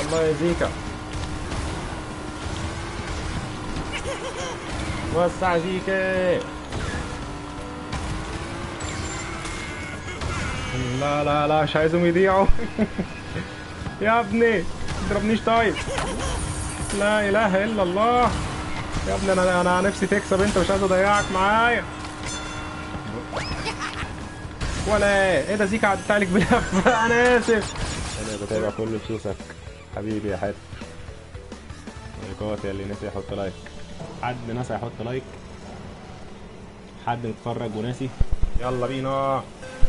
الله يا زيكا وسع زيكا لا لا لا مش عايزهم يضيعوا يا ابني تضربنيش طيب لا اله الا الله يا ابني انا انا نفسي تكسب انت مش عايز اضيعك معايا ولا ايه ده زيكا عدت عليك بلف انا اسف انا بتابع كل فلوسك حبيبي يا حاتم لايكات اللي ناسي يحط لايك حد ناسي يحط لايك حد متفرج وناسي يلا بينا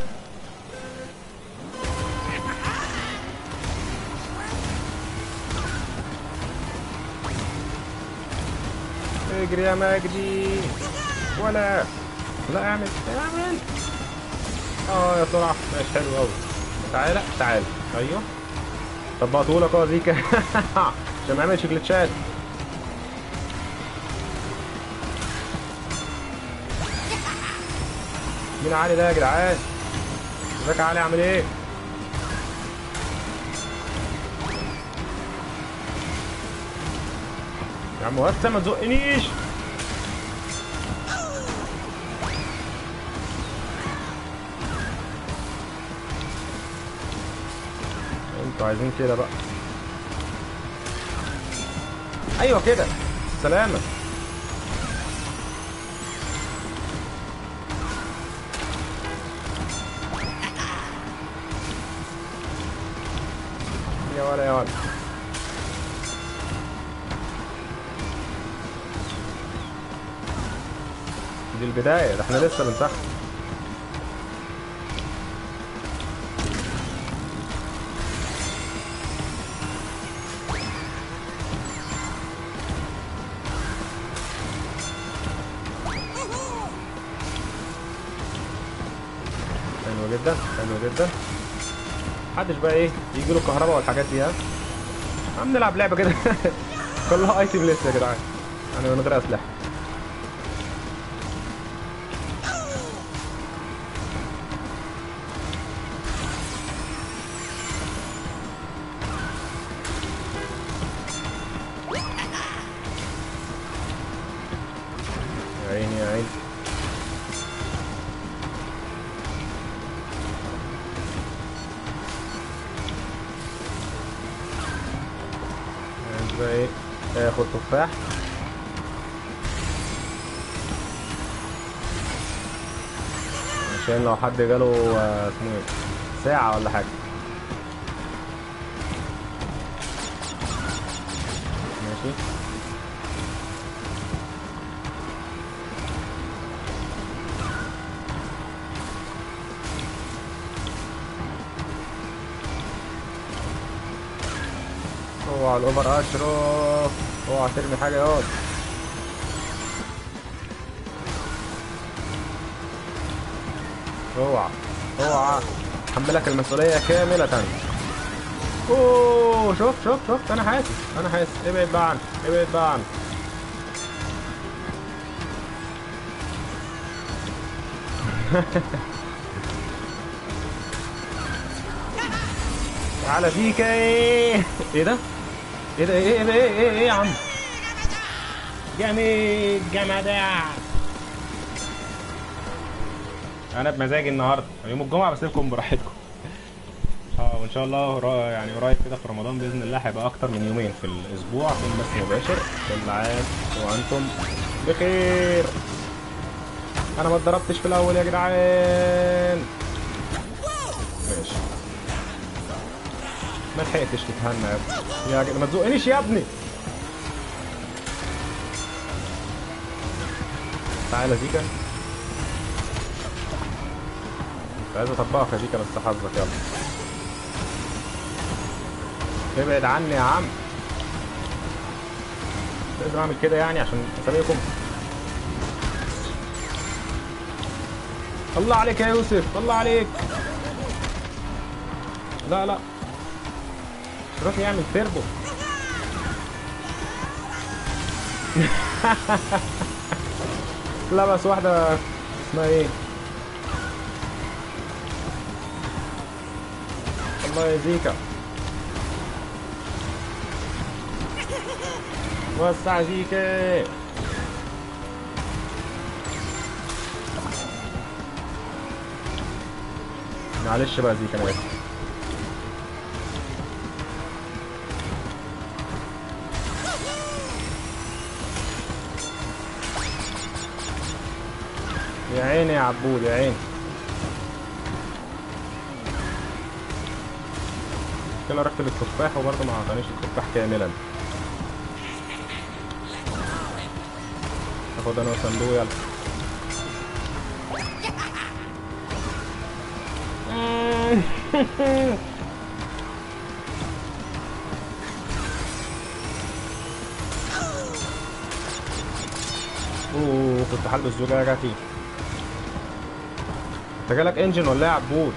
اجري يا مجدي ولا لا اعمل اعمل اه يا سرعة ماشي حلو قوي تعالى تعالى ايوه طبقته لك اه زيكا عشان ما يعملش جلitchات مين علي ده يا جدعان ازيك يا علي عامل ايه يا عم وسع ما تزقنيش انتوا عايزين كده بقى ايوه كده سلامة يا ولا يا ولا دي البداية ده احنا لسه بنسخن حلو جدا حلو جدا محدش بقى ايه يجي له الكهرباء والحاجات دي ها عم نلعب لعبه كده كلها ايتم لسه يا جدعان انا من غير اسلحه يا عيني يا عيني عايز بقى ايه اخد تفاح عشان لو حد جاله آه، اسمه ايه ساعة ولا حاجة ماشي اوعى الاوفر اشرف اوعى ترمي حاجة ياض اوعى اوعى حملك المسؤولية كاملة اوه شوف شوف شوف انا حاسس انا حاسس ابعد بقى عنه ابعد بقى عنه تعالى فيك ايه ايه ده ايه ده ايه ايه ايه ايه, إيه يا عم جامد جمدع انا بمزاجي النهارده يوم الجمعه بسيبكم براحتكم اه وان شاء الله را- يعني قريب كده في رمضان باذن الله هيبقى اكتر من يومين في الاسبوع يوم بس مباشر كل عام وانتم بخير انا ما اتضربتش في الاول يا جدعان ماشي ما لحقتش تتهنى يا ابني يا جدع ما تزقنيش يا ابني تعالى زيكا كنت عايز اطبقك يا زيكا بس حظك يلا ابعد عني يا عم لازم اعمل كده يعني عشان اسابقكم الله عليك يا يوسف الله عليك لا لا روح يعمل تربو لا بس واحدة اسمها ايه الله يا زيكا وسع زيكا معلش بقى زيكا انا اسف يا عيني يا عبود يا عيني كده رحت للتفاح وبرضه ما اعطانيش التفاح كاملا اخد انا وصندوق يلا اوه كنت هلبس زوجة جاتي انت جالك انجن ولا ايه يا عبود؟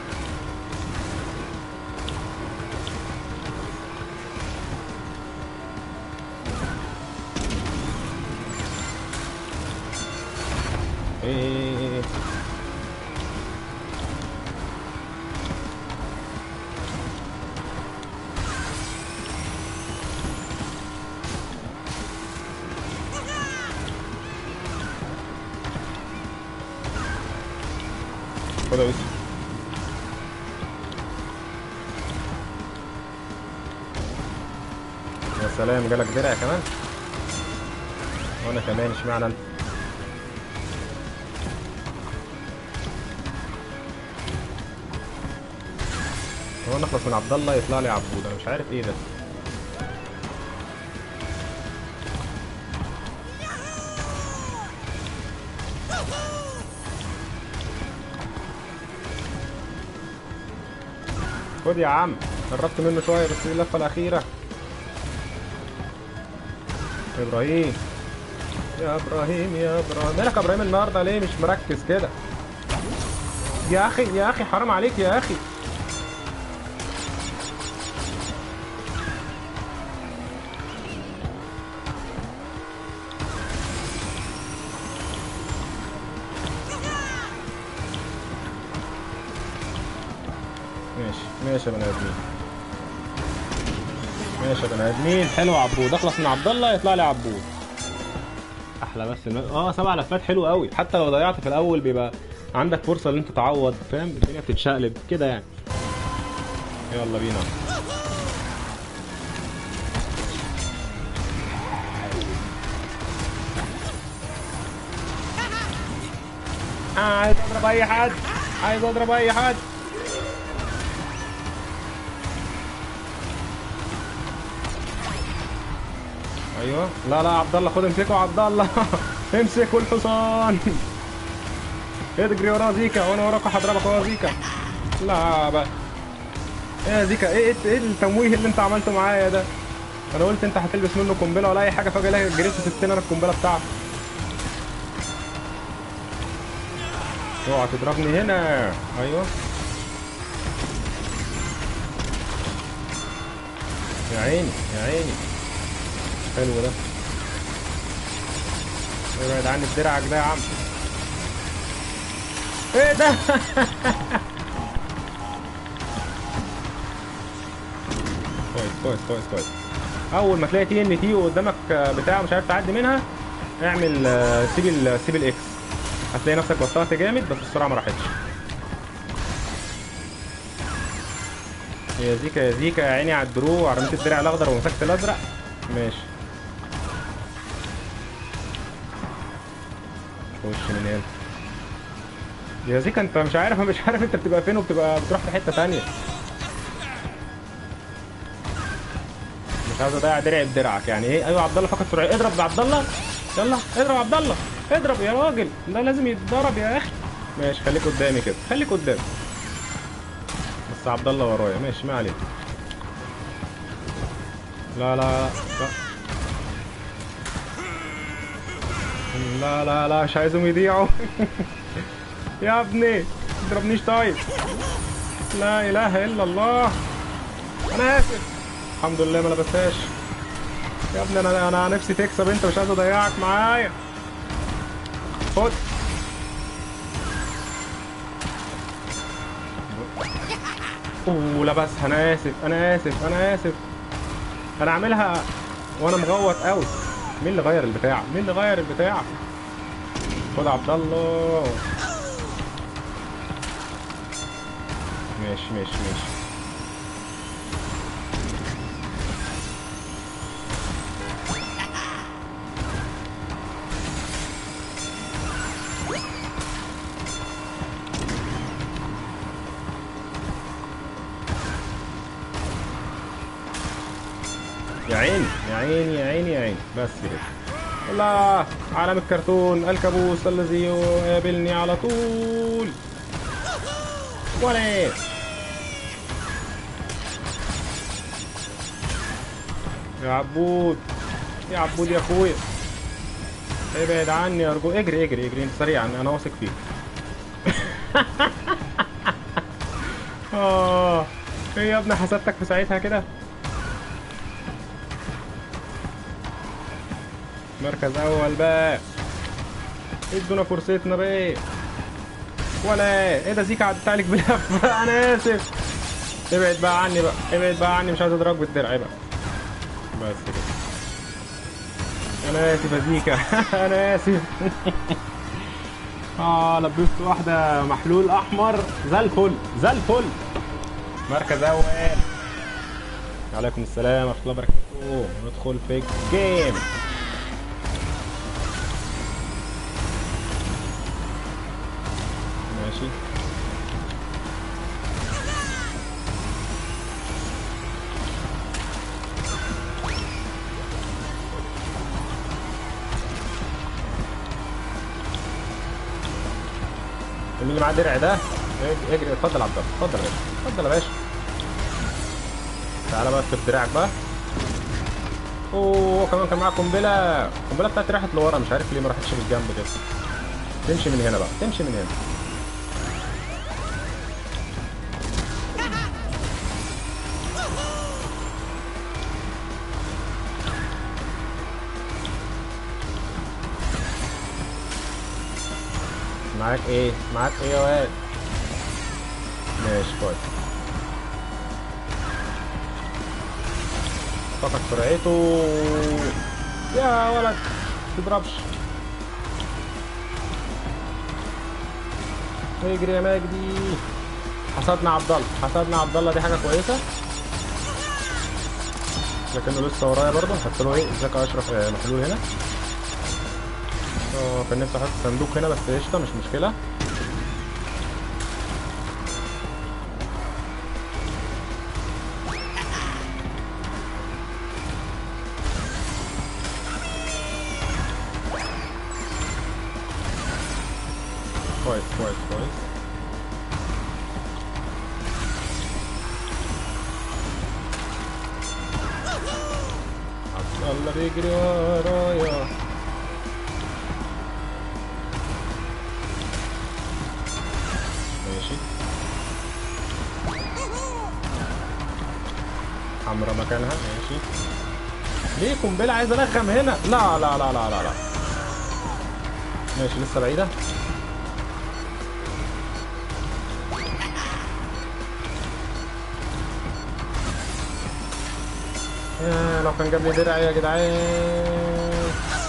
ايه ايه ايه ايه خد يا يوسف يا سلام جالك درع كمان وانا كمان اشمعنى انت هو نخلص من عبد الله يطلع لي عبود انا مش عارف ايه ده خد يا عم قربت منه شويه بس دي اللفه الاخيره ابراهيم يا ابراهيم يا ابراهيم مالك يا ابراهيم النهارده ليه مش مركز كده يا اخي يا اخي حرام عليك يا اخي ماشي ماشي يا بني ادمين ماشي يا بني ادمين حلو يا عبود اخلص من عبد الله يطلع لي عبود احلى بس الم... اه سبع لفات حلو قوي حتى لو ضيعت في الاول بيبقى عندك فرصه ان انت تعوض فاهم الدنيا بتتشقلب كده يعني يلا بينا عايز اضرب اي حد عايز اضرب اي حد ايوه لا لا عبد الله خد امسكه عبد الله امسكوا الحصان اجري ورا زيكا وانا وراك هضربك ورا زيكا لا بقى ايه يا زيكا ايه ايه التمويه اللي انت عملته معايا ده انا قلت انت هتلبس منه قنبله ولا اي حاجه فجاه الاقي جريت وسبت انا القنبله بتاعتك اوعى تضربني هنا ايوه يا عيني يا عيني حلو ده ابعد عني بدرعك ده يا عم ايه ده كويس كويس كويس كويس اول ما تلاقي تي ان تي قدامك بتاع مش عارف تعدي منها اعمل آه، سيب ال سيب الاكس هتلاقي نفسك بطلت جامد بس السرعه ما راحتش يا زيكا يا زيكا يا عيني على الدروع رميت الدرع الاخضر ومسكت الازرق ماشي خش من هنا يا زيكا انت مش عارف مش عارف انت بتبقى فين وبتبقى بتروح في حته ثانيه مش عايز اضيع درعي بدرعك يعني ايه ايوه عبد الله فقط سرعه اضرب بعبد الله يلا اضرب عبد الله اضرب يا راجل ده لازم يتضرب يا اخي ماشي خليك قدامي كده خليك قدامي بس عبد الله ورايا ماشي ما عليك لا لا لا لا لا لا مش عايزهم يضيعوا يا ابني ما تضربنيش طيب لا اله الا الله انا اسف الحمد لله ما لبستهاش يا ابني انا انا نفسي تكسب انت مش عايز اضيعك معايا خد اوه لا بس انا اسف انا اسف انا اسف انا عاملها وانا مغوط قوي مين اللي غير البتاع مين اللي غير البتاع خد عبد الله ماشي ماشي ماشي يا عيني يا عيني يا عيني يا عيني بس كده الله عالم الكرتون الكابوس الذي يقابلني على طول ولا ايه يا عبود يا عبود يا اخويا ابعد عني ارجو اجري اجري اجري انت سريع انا واثق فيك اه ايه يا ابني حسدتك في ساعتها كده مركز اول بقى ادونا فرصتنا بقى ولا ايه ده زيكا عدت عليك بلف انا اسف ابعد بقى عني بقى ابعد بقى عني مش عايز اضربك بالدرع بقى بس كده انا اسف يا زيكا انا اسف اه لبست واحدة محلول احمر زي الفل زي الفل مركز اول عليكم السلام ورحمة الله وبركاته ندخل في الجيم ماشي مين اللي معاه درع ده؟ اجري اجري اتفضل يا عبد الله اتفضل يا باشا اتفضل يا باشا تعالى بقى اكتب دراعك بقى اوه كمان كان معاه قنبله القنبله بتاعتي راحت لورا مش عارف ليه ما راحتش للجنب كده تمشي من هنا بقى تمشي من هنا معاك ايه معاك ايه يا واد ماشي كويس فقط سرعته يا ولد تضربش اجري يا مجدي حسدنا عبد الله حسدنا عبد الله دي حاجه كويسه لكنه لسه ورايا برضه حط له ايه ازيك يا اشرف آه، محلول هنا اه كان نفسي احط صندوق هنا بس قشطه مش مشكله كويس كويس كويس عبد الله بيجري ورايا ماشي حمرا مكانها ماشي ليه قنبلة عايز الغم هنا لا لا لا لا لا لا ماشي لسه بعيدة يا لو كان جاب لي درع يا جدعان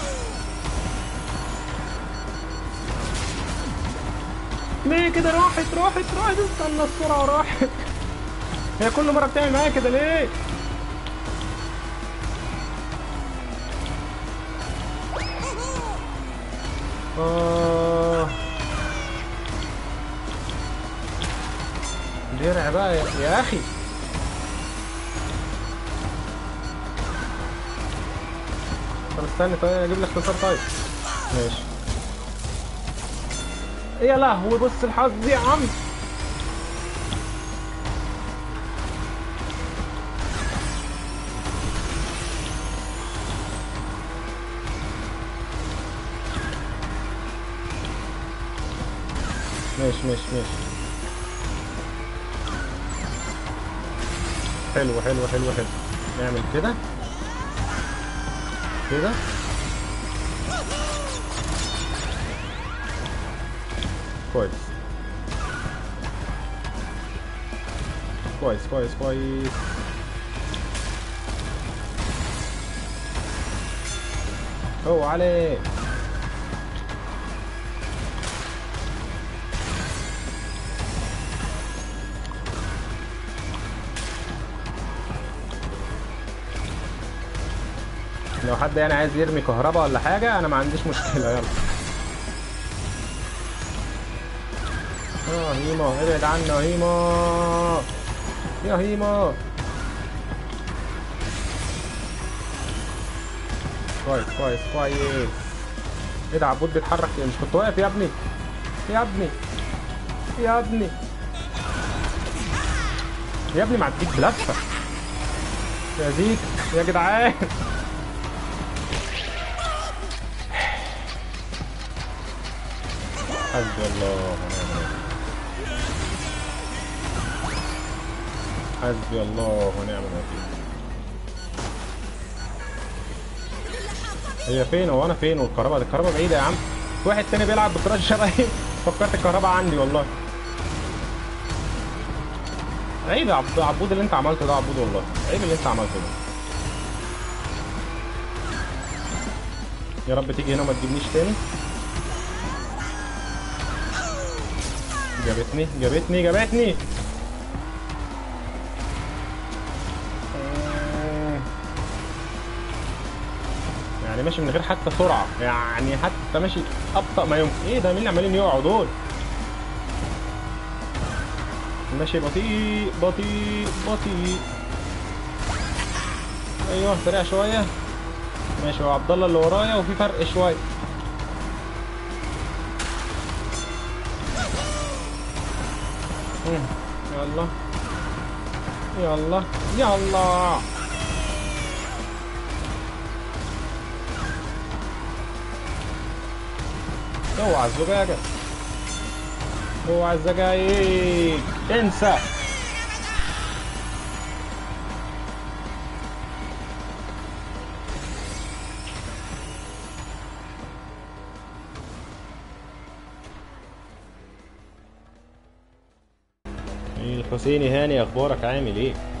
ليه كده راحت راحت راحت استنى السرعة راحت هي كل مرة بتعمل معايا كده ليه؟ آه درع بقى يا, يا أخي طب استنى طيب اجيب لك اختصار طيب ماشي يا لهوي بص الحظ دي يا عم ماشي ماشي ماشي حلو حلو حلو حلو نعمل كده كده كويس كويس كويس كويس هو عليه لو حد يعني عايز يرمي كهرباء ولا حاجة أنا ما عنديش مشكلة يلا اه هيما ابعد عنا هيما يا هيما كويس كويس كويس ايه ده عبود بيتحرك مش كنت واقف يا ابني يا ابني يا ابني يا ابني معديك بلفه يا زيك يا جدعان حسبي الله ونعم الوكيل حسبي الله ونعم الوكيل هي فين هو انا فين والكهرباء دي الكهرباء بعيده يا عم في واحد تاني بيلعب بكراش شبهي فكرت الكهرباء عندي والله عيب يا عبد عبود اللي انت عملته ده عبود والله عيب اللي انت عملته ده يا رب تيجي هنا وما تجيبنيش تاني جابتني جابتني جابتني آه. يعني ماشي من غير حتى سرعة يعني حتى ماشي أبطأ ما يمكن ايه ده مين اللي عمالين يقعوا دول ماشي بطيء بطيء بطيء ايوه سريع شوية ماشي هو عبد الله اللي ورايا وفي فرق شوية مم. يلا يلا يلا اوعى الزجاجة اوعى الزجايج انسى الحسيني هاني اخبارك عامل ايه